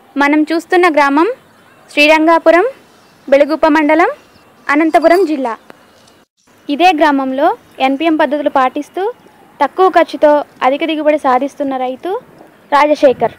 మనం చూస్తున్న గ్రామం శ్రీరంగాపురం బెలుగుప్ప మండలం అనంతపురం జిల్లా ఇదే గ్రామంలో ఎన్పిఎం పద్ధతులు పాటిస్తూ తక్కువ ఖర్చుతో అధిక దిగుబడి సాధిస్తున్న రైతు రాజశేఖర్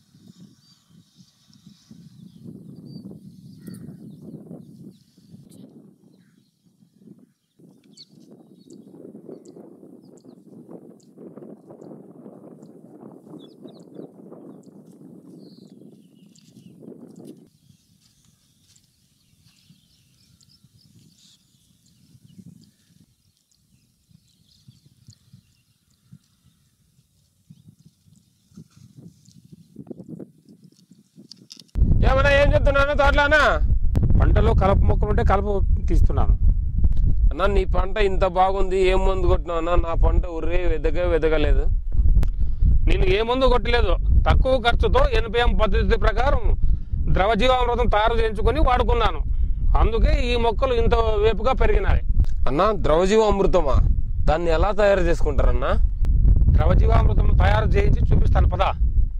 ఏమన్నా ఏం చెప్తున్నాను తోటలోనా పంటలో కలుపు మొక్కలు ఉంటే కలుపు తీస్తున్నాను అన్న నీ పంట ఇంత బాగుంది ఏం మందు కొట్టినావు అన్న నా పంట ఉర్రే వెదగ వెదగలేదు నేను ఏ మందు కొట్టలేదు తక్కువ ఖర్చుతో ఎన్పిఎం పద్ధతి ప్రకారం ద్రవజీవామృతం తయారు చేయించుకొని వాడుకున్నాను అందుకే ఈ మొక్కలు ఇంత వేపుగా పెరిగినాయి అన్న ద్రవజీవ అమృతమా దాన్ని ఎలా తయారు చేసుకుంటారన్నా ద్రవజీవామృతం తయారు చేయించి చూపిస్తాను పదా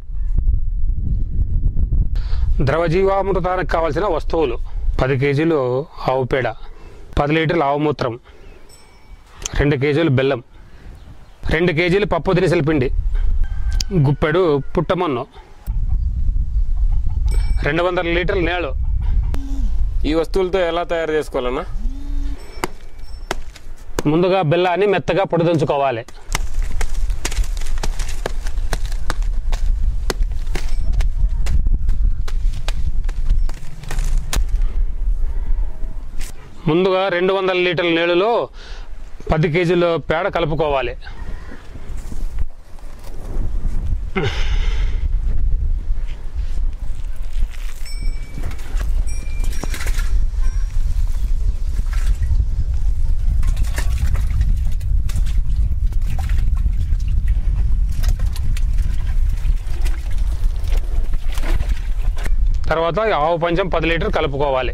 ద్రవజీవామృతానికి కావాల్సిన వస్తువులు పది కేజీలు ఆవు పేడ పది లీటర్ల ఆవు మూత్రం రెండు కేజీలు బెల్లం రెండు కేజీలు పప్పు దినుసుల పిండి గుప్పెడు పుట్టమన్ను రెండు వందల లీటర్ల నేడు ఈ వస్తువులతో ఎలా తయారు చేసుకోవాలన్నా ముందుగా బెల్లాన్ని మెత్తగా పొడిదంచుకోవాలి ముందుగా రెండు వందల లీటర్ల నీళ్ళలో పది కేజీల పేడ కలుపుకోవాలి తర్వాత ఆవు పంచం పది లీటర్ కలుపుకోవాలి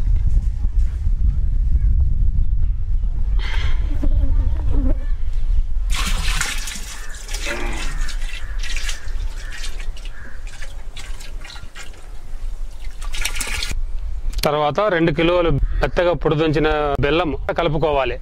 తర్వాత రెండు కిలోలు మెత్తగా పొడిదుంచిన బెల్లం కలుపుకోవాలి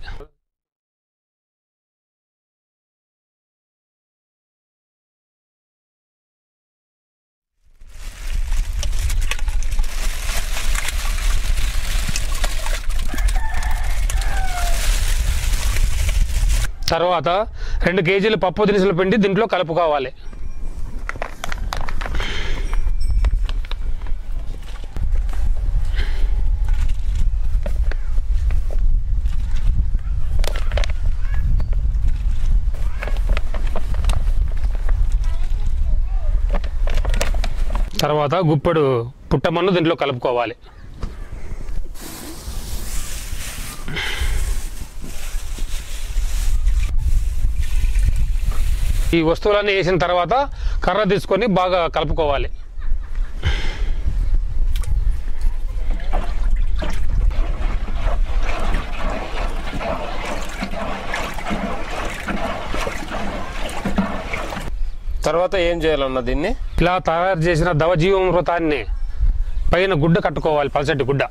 తర్వాత రెండు కేజీలు పప్పు దినుసుల పిండి దీంట్లో కలుపుకోవాలి తర్వాత గుప్పెడు పుట్టమన్ను దీంట్లో కలుపుకోవాలి ఈ వస్తువులన్నీ వేసిన తర్వాత కర్ర తీసుకొని బాగా కలుపుకోవాలి తర్వాత ఏం చేయాలన్నా దీన్ని ఇలా తయారు చేసిన దవజీవామృతాన్ని పైన గుడ్డ కట్టుకోవాలి పలసటి గుడ్డ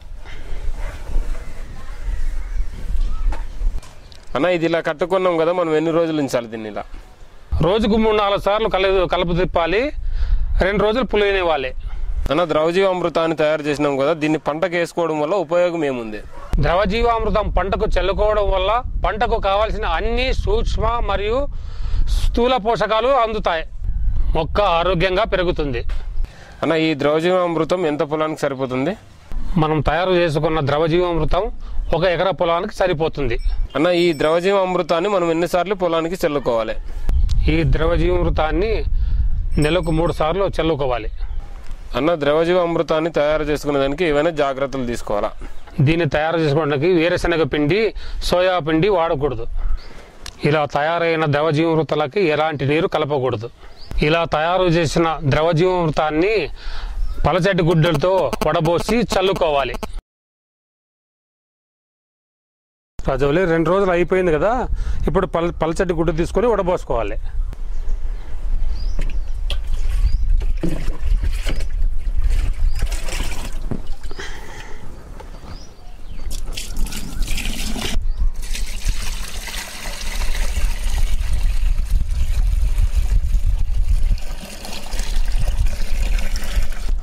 అన్న ఇది ఇలా కట్టుకున్నాం కదా మనం ఎన్ని రోజులు ఉంచాలి దీన్ని ఇలా రోజుకు మూడు నాలుగు సార్లు కల కలుపు తిప్పాలి రెండు రోజులు పులియనివ్వాలి అన్న ద్రవజీవ అమృతాన్ని తయారు చేసినాం కదా దీన్ని పంటకు వేసుకోవడం వల్ల ఉపయోగం ఏముంది ద్రవజీవామృతం పంటకు చల్లుకోవడం వల్ల పంటకు కావాల్సిన అన్ని సూక్ష్మ మరియు స్థూల పోషకాలు అందుతాయి మొక్క ఆరోగ్యంగా పెరుగుతుంది అన్న ఈ ద్రవజీవ అమృతం ఎంత పొలానికి సరిపోతుంది మనం తయారు చేసుకున్న ద్రవజీవామృతం ఒక ఎకరా పొలానికి సరిపోతుంది అన్న ఈ ద్రవజీవ అమృతాన్ని మనం ఎన్నిసార్లు పొలానికి చల్లుకోవాలి ఈ ద్రవజీవామృతాన్ని నెలకు మూడు సార్లు చల్లుకోవాలి అన్న ద్రవజీవ అమృతాన్ని తయారు చేసుకునే దానికి ఏమైనా జాగ్రత్తలు తీసుకోవాలా దీన్ని తయారు చేసుకోవడానికి వేరుశనగ పిండి సోయా పిండి వాడకూడదు ఇలా తయారైన ద్రవజీవామృతాలకి ఎలాంటి నీరు కలపకూడదు ఇలా తయారు చేసిన ద్రవజీవామృతాన్ని పలచటి గుడ్డలతో వడబోసి చల్లుకోవాలి రాజవల్లి రెండు రోజులు అయిపోయింది కదా ఇప్పుడు పల పలచటి గుడ్డ తీసుకొని వడబోసుకోవాలి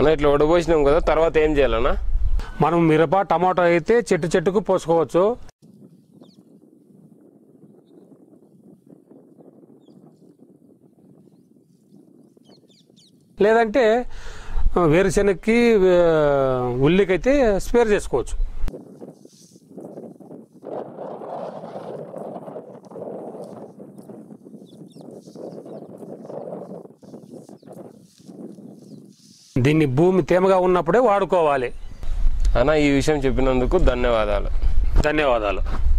అన్న ఇట్లా వడబోసినాం కదా తర్వాత ఏం చేయాలన్నా మనం మిరప టమాటో అయితే చెట్టు చెట్టుకు పోసుకోవచ్చు లేదంటే ఆ, వేరుశెనగకి ఆ, ఉల్లికైతే స్పేర్ చేసుకోవచ్చు దీన్ని భూమి తేమగా ఉన్నప్పుడే వాడుకోవాలి అన్న ఈ విషయం చెప్పినందుకు ధన్యవాదాలు ధన్యవాదాలు